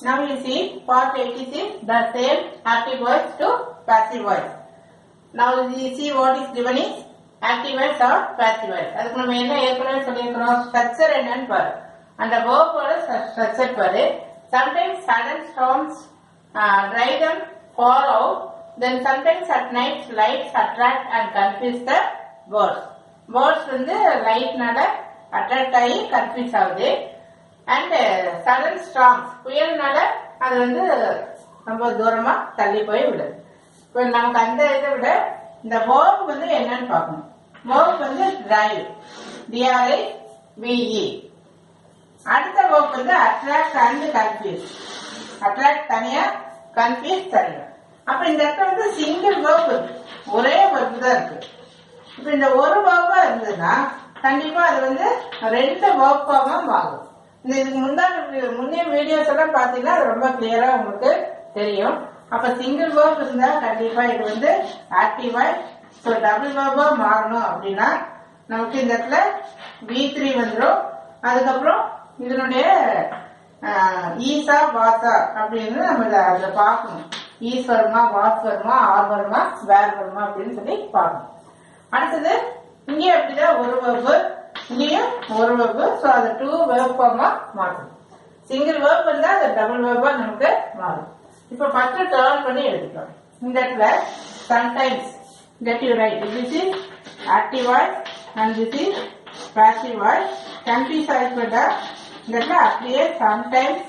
Now you see part 86 the same active voice to passive voice. Now you see what is given is active voice or passive voice. அதுக்கு நம்ம என்ன ஏற்கனவே சொல்லியிருக்கிறோம் structure என்னன்னு பாரு அந்த வேர்போட ஸ்ட்ரக்சர் பாரு sometimes sudden storms uh, drive them far out then sometimes at night lights attract and confuse the birds birds வந்து லைட்னால அட்ராக்ட் ஆகி கன்ஃபியூஸ் ஆகுது அண்ட் சடன் ஸ்டார்ம்ஸ் புயல்னால அது வந்து ரொம்ப தூரமா தள்ளி போய் விடுது இப்போ நமக்கு அந்த இதை விட இந்த வேர்ப் வந்து என்னன்னு பார்க்கணும் வேர்ப் வந்து டிரைவ் டிஆர்ஐ விஇ அடுத்த வேர்ப் வந்து அட்ராக்ட் அண்ட் கன்ஃபியூஸ் அட்ராக்ட் தனியா கன்ஃபியூஸ் தனியா அப்ப இந்த இடத்துல வந்து சிங்கிள் வேர்ப் இருக்கு ஒரே வேர்ப் தான் இருக்கு இப்ப இந்த ஒரு வேர்பா இருந்ததுன்னா கண்டிப்பா அது வந்து ரெண்டு வேர்பாக மாறும் இந்த இதுக்கு முன்னாடி முன்னே வீடியோஸ் எல்லாம் பாத்தீங்கன்னா அது ரொம்ப கிளியரா உங்களுக்கு தெரியும் அப்ப சிங்கிள் வேர்ப் இருந்தா கண்டிப்பா இது வந்து ஆக்டிவா ஸோ டபுள் வேர்பா மாறணும் அப்படின்னா நமக்கு இந்த இடத்துல வி த்ரீ வந்துடும் அதுக்கப்புறம் இதனுடைய ஆஹ், ஈசா வாசா அப்படின்னு நம்ம இத- அதுல பார்க்கணும் ஈஸ் வருமா வாஸ் வருமா ஆர் வருமா வேர் வருமா அப்படின்னு சொல்லி பார்க்கணும் அடுத்தது இங்கே அப்படிதான் ஒரு வெர்பு இங்கேயும் ஒரு வெர்பு ஸோ அதை டூ வெர்ப் ஃபார்மா மாற்றணும் சிங்கிள் வெர்ப் இருந்தா அது டபுள் வெர்பா நமக்கு மாறும் இப்போ ஃபர்ஸ்ட் டேர்ன் பண்ணி எடுத்துக்கலாம் இந்த இடத்துல sometimes get you right this is active voice and this is passive voice confuse ஆகிப்பட்டா இந்த இடத்துல அப்படியே சம்டைம்ஸ்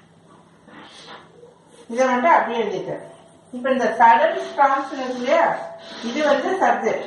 இதை மட்டும் அப்படியே எழுதிட்டேன் இப்போ இந்த சடன் ஸ்டாம்ஸ் இருக்கு இல்லையா இது வந்து சப்ஜெக்ட்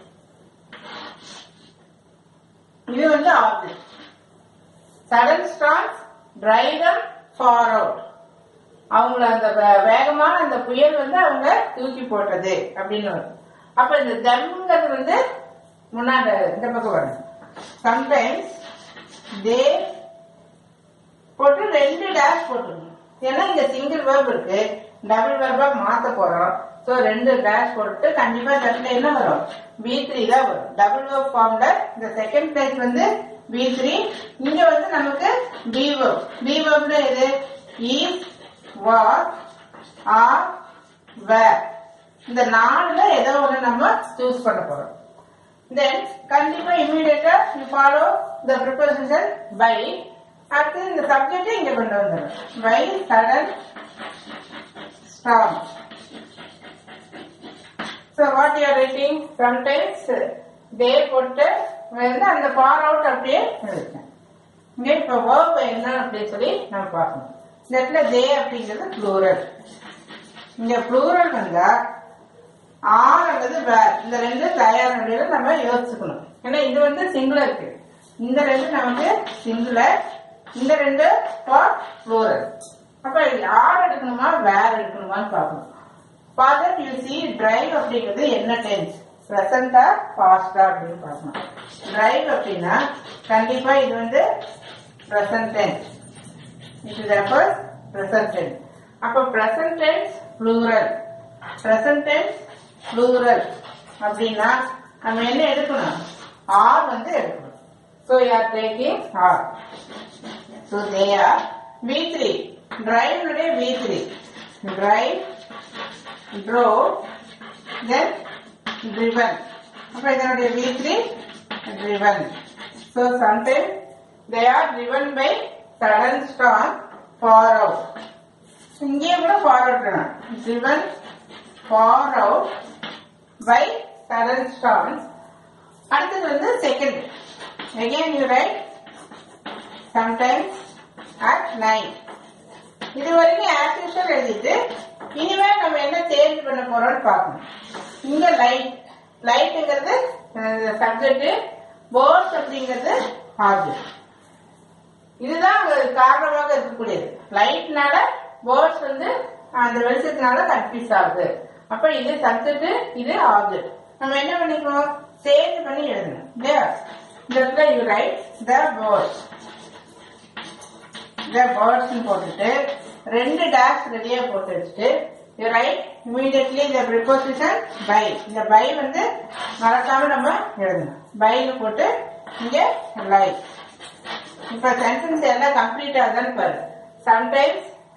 இது வந்து object sudden stars driver far out அவங்கள அந்த வே- வேகமான அந்த புயல் வந்து அவங்க தூக்கி போட்டது அப்படின்னு வரும் அப்ப இந்த தம்ங்கிறது வந்து முன்னாடி இந்த பக்கம் வரும் சம்டைம்ஸ் தே போட்டு ரெண்டு டேஷ் போட்டுக்கணும் ஏன்னா இங்க சிங்கிள் வேர்ப் இருக்கு டபுள் வேர்பா மாத்த போறோம் சோ ரெண்டு டேஷ் போட்டு கண்டிப்பா இந்த இடத்துல என்ன வரும் பி த்ரீ தான் வரும் டபுள் வேர்ப் ஃபார்ம்ல இந்த செகண்ட் பிளேஸ் வந்து பி த்ரீ இங்க வந்து நமக்கு பி வேர்ப் பி வேர்ப்ல எது இஸ் வாஸ் ஆர் வேர் இந்த நாலுல ஏதோ ஒண்ணு நம்ம சூஸ் பண்ண போறோம் தென் கண்டிப்பா immediately you follow the preposition by அடுத்து இந்த சப்ஜெக்ட் இங்க கொண்டு வந்துடும் by sudden storm so what you writing sometimes day போட்டு வந்து அந்த ஃபார் அவுட் அப்படியே எழுதிட்டேன் இங்க இப்ப வேர்ப் என்ன அப்படின்னு சொல்லி நம்ம பார்க்கணும் இந்த இடத்துல தே அப்படிங்கிறது ப்ளூரல் இங்க ப்ளூரல் வந்தா ஆர் அல்லது வேர் இந்த ரெண்டு தயார் நிலையில நம்ம யோசிச்சுக்கணும் ஏன்னா இது வந்து சிங்குலர் இருக்கு இந்த ரெண்டு நமக்கு சிங்குலர் இந்த ரெண்டு ஃபார் ப்ளூரல் அப்ப ஆர் எடுக்கணுமா வேர் எடுக்கணுமான்னு பார்க்கணும் ஃபாதர் யூ சி டிரைவ் அப்படிங்கிறது என்ன டென்ஸ் ப்ரெசண்டா பாஸ்டா அப்படின்னு பார்க்கணும் டிரைவ் அப்படின்னா கண்டிப்பா இது வந்து present tense it is refer present tense அப்ப present tense plural present tense plural அப்படின்னா நம்ம என்ன எடுக்கணும் ஆர் வந்து எடுக்கணும் ஸோ யார் taking are so they are V three டிரைவனுடைய V three drive drove then driven அப்ப இதனுடைய V three driven so sometimes they are driven by sudden storm far out இங்கே கூட far out வேணும். driven far out by sudden storms அடுத்தது வந்து second again you write sometimes at night இது வரைக்கும் as usual எழுதிட்டு இனிமேல் நம்ம என்ன சேஞ்ச் பண்ண போறோம்னு பார்க்கணும் இங்க லைட் லைட்டுங்கிறது சப்ஜெக்ட் போர்ட்ஸ் அப்படிங்கிறது ஆப்ஜெக்ட் இதுதான் அங்க காரணமாக இருக்கக்கூடியது லைட்னால போர்ட்ஸ் வந்து அந்த வெளிச்சத்தினால கன்ஃபியூஸ் ஆகுது அப்ப இது சப்ஜெக்ட் இது ஆப்ஜெக்ட் நம்ம என்ன பண்ணிக்கணும் சேஞ்ச் பண்ணி எழுதணும் இல்லையா இந்த இடத்துல யூ ரைட் த போர்ட்ஸ் இந்த பேர்ட்ஸ் போட்டுட்டு ரெண்டு டேஷ் ரெடியா போட்டு வச்சுட்டு யூ ரைட் இமீடியட்லி இந்த ப்ரிப்போசிஷன் பை இந்த பை வந்து மறக்காம நம்ம எழுதணும் பைன்னு போட்டு இங்க லைட் இப்ப சென்டென்ஸ் எல்லாம் கம்ப்ளீட் ஆகுதுன்னு பாரு sometimes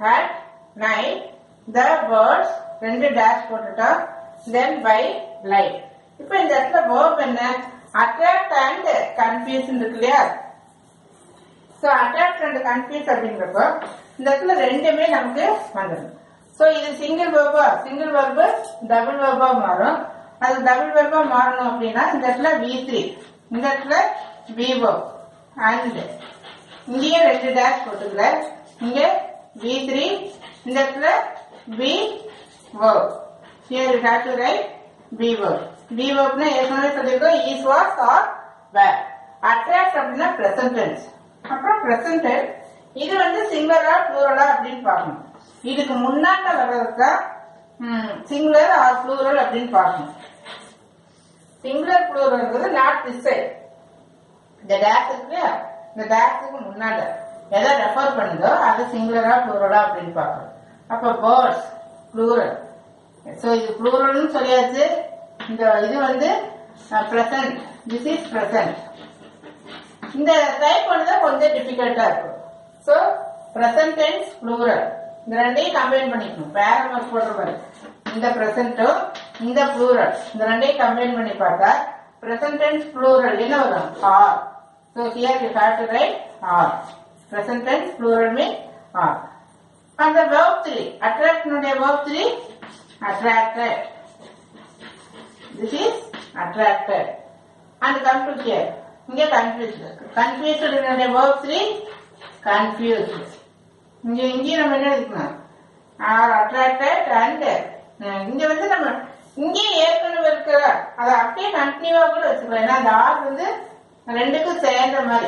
at night the birds ரெண்டு டேஷ் போட்டுட்டோம் தென் பை லைட் இப்போ இந்த இடத்துல verb என்ன அட்ராக்ட் அண்ட் கன்ஃபியூஸ் இருக்கு இல்லையா ஸோ அட்ராக்ட் அண்ட் கன்ஃபியூஸ் அப்படிங்கிறப்போ இந்த இடத்துல ரெண்டுமே நமக்கு வந்துடும் ஸோ இது சிங்கிள் வெர்பா சிங்கிள் வெர்பு டபுள் வெர்பா மாறும் அது டபுள் வெர்பா மாறணும் அப்படின்னா இந்த இடத்துல வி த்ரீ இந்த இடத்துல விவோ அண்ட் இங்கேயே ரெண்டு டேஷ் போட்டுக்கல இங்க வி த்ரீ இந்த இடத்துல V O here you have to write V O V ஓப்னா ஏற்கனவே சொல்லியிருக்கோம் is was are were attract அப்படின்னா பிரசன்ட் டென்ஸ் அப்புறம் பிரசன்ட் இது வந்து சிங்குலரா ப்ளூரலா அப்படின்னு பார்க்கணும் இதுக்கு முன்னாடி வர்றதுக்கு சிங்குலர் ஆர் ப்ளூரல் அப்படின்னு பார்க்கணும் சிங்குலர் ப்ளூரல்ங்கிறது நாட் திஸ் சைட் இந்த டேஷ் இருக்கு இல்லையா, இந்த டேஷுக்கு முன்னாடி எதை ரெஃபர் பண்ணுதோ அது சிங்குலரா ப்ளூரலா அப்படின்னு பார்க்கணும் அப்போ பேர்ட்ஸ் ப்ளூரல் ஸோ இது ப்ளூரல்னு சொல்லியாச்சு இந்த இது வந்து ப்ரெசன்ட் திஸ் இஸ் ப்ரெசன்ட் இந்த டைப் பண்ணது கொஞ்சம் டிஃபிகல்ட்டா இருக்கும் ஸோ ப்ரெசன்ட் டென்ஸ் ப்ளூரல் இந்த ரெண்டையும் கம்பைன் பண்ணிக்கணும் பேரமர் போடுற மாதிரி இந்த ப்ரெசன்ட்டும் இந்த ப்ளூரல் இந்த ரெண்டையும் கம்பைன் பண்ணி பார்த்தா ப்ரெசன்ட் டென்ஸ் ப்ளூரல் என்ன வரும் are so here you have to write are present tense plural mean are அந்த verb த்ரீ அட்ராக்டினுடைய verb three attracted this is attracted and come to here இங்க confused confused என்னுடைய verb three confused இங்க இங்கேயும் நம்ம என்ன எடுக்கணும் ஆர் அட்ராக்டட் அண்ட் இங்க வந்து நம்ம இங்கே ஏற்கனவே இருக்கிற அதை அப்படியே கண்டினியூவா கூட வச்சுக்கலாம் ஏன்னா அந்த ஆர் வந்து ரெண்டுக்கும் சேர்ந்த மாதிரி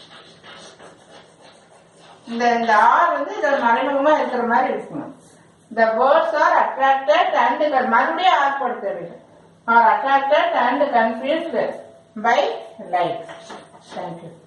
இந்த இந்த ஆர் வந்து இதை மறைமுகமா இருக்கிற மாதிரி இருக்கணும் the birds are attracted and மறுபடியும் ஆர் போட தேவையில்லை are attracted and confused by light thank you